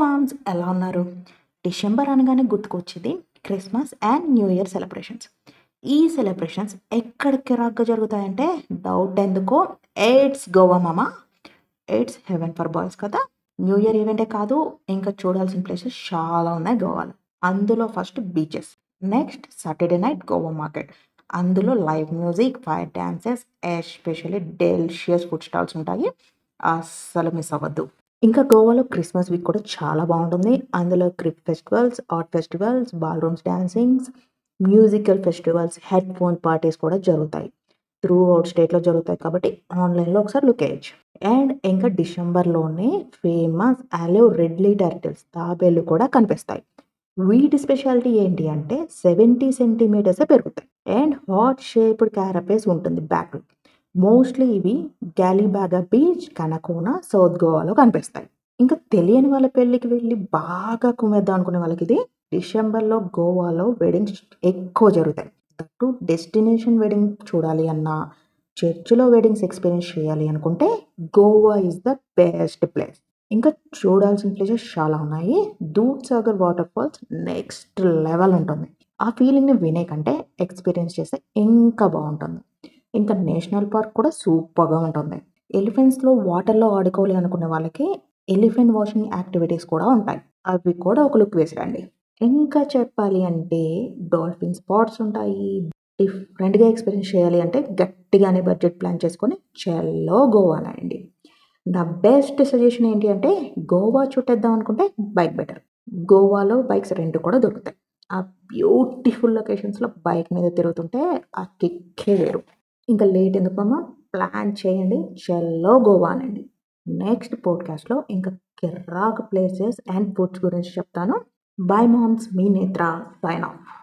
moms ఎలా ఉన్నారు December అనగానే గుర్తుకొచ్చేది Christmas and new year celebrations ఈ సెలబ్రేషన్స్ ఎక్కడికి రాగ్గా జరుగుతాయంటే డౌట్ ఎందుకో ఎయిట్స్ గోవా మామ ఎయిట్స్ హెవెన్ ఫర్ బాయ్స్ కదా న్యూ ఇయర్ ఈవెంటే కాదు ఇంకా చూడాల్సిన ప్లేసెస్ చాలా ఉన్నాయి గోవాలో అందులో first beaches next Saturday night Goa market అందులో live music fire dances especially delicious food stalls ఉంటాయి అస్సలు మిస్ అవ్వద్దు ఇంకా గోవాలో క్రిస్మస్ వీక్ కూడా చాలా బాగుంటుంది అందులో క్రిప్ festivals art festivals ballrooms dancings musical festivals headphone parties కూడా జరుగుతాయి త్రూ అవుట్ స్టేట్లో జరుగుతాయి కాబట్టి ఆన్లైన్లో ఒకసారి లుక్ వేయచ్చు అండ్ ఇంకా డిసెంబర్లోనే ఫేమస్ అలో రెడ్లీ టర్టిల్స్ తాబేలు కూడా కనిపిస్తాయి వీటి స్పెషాలిటీ ఏంటి అంటే సెవెంటీ సెంటీమీటర్సే పెరుగుతాయి అండ్ హాట్ షేప్డ్ క్యారపేస్ ఉంటుంది బ్యాక్ మోస్ట్లీ ఇవి గ్యాలీబాగా బీచ్ కనకోన సౌత్ గోవాలో కనిపిస్తాయి ఇంకా తెలియని వాళ్ళ పెళ్ళికి వెళ్ళి బాగా కుమ్మేద్దాం అనుకునే వాళ్ళకి ఇది డిసెంబర్లో గోవాలో వెడ్డింగ్స్ ఎక్కువ జరుగుతాయి దట్టు డెస్టినేషన్ వెడ్డింగ్ చూడాలి అన్నా చర్చిలో వెడ్డింగ్స్ ఎక్స్పీరియన్స్ చేయాలి అనుకుంటే Goa is the best place ఇంకా చూడాల్సిన ప్లేసెస్ చాలా ఉన్నాయి Dudhsagar waterfalls next level ఉంటుంది ఆ ఫీలింగ్ని వినే కంటే ఎక్స్పీరియన్స్ చేస్తే ఇంకా బాగుంటుంది ఇంకా నేషనల్ పార్క్ కూడా సూపర్గా ఉంటుంది ఎలిఫెంట్స్లో వాటర్లో ఆడుకోవాలి అనుకునే వాళ్ళకి ఎలిఫెంట్ వాషింగ్ యాక్టివిటీస్ కూడా ఉంటాయి అవి కూడా ఒక లుక్ వేసిరండి ఇంకా చెప్పాలి అంటే డాల్ఫిన్ స్పాట్స్ ఉంటాయి డిఫరెంట్గా ఎక్స్పీరియన్స్ చేయాలి అంటే గట్టిగానే బడ్జెట్ ప్లాన్ చేసుకొని చెల్లో గోవానండి నా బెస్ట్ సజెషన్ ఏంటి అంటే గోవా చుట్టేద్దాం అనుకుంటే బైక్ బెటర్ గోవాలో బైక్స్ రెంట్ కూడా దొరుకుతాయి ఆ బ్యూటిఫుల్ లొకేషన్స్లో బైక్ మీద తిరుగుతుంటే ఆ కిక్కే వేరు ఇంకా లేట్ ఎందుకమ్మా ప్లాన్ చేయండి చెల్లో గోవానండి నెక్స్ట్ పోడ్కాస్ట్లో ఇంకా కిర్రాక్ ప్లేసెస్ అండ్ ఫుడ్స్ గురించి చెప్తాను బాయ్ మామ్స్ మీ నేత్ర సైన్ ఆఫ్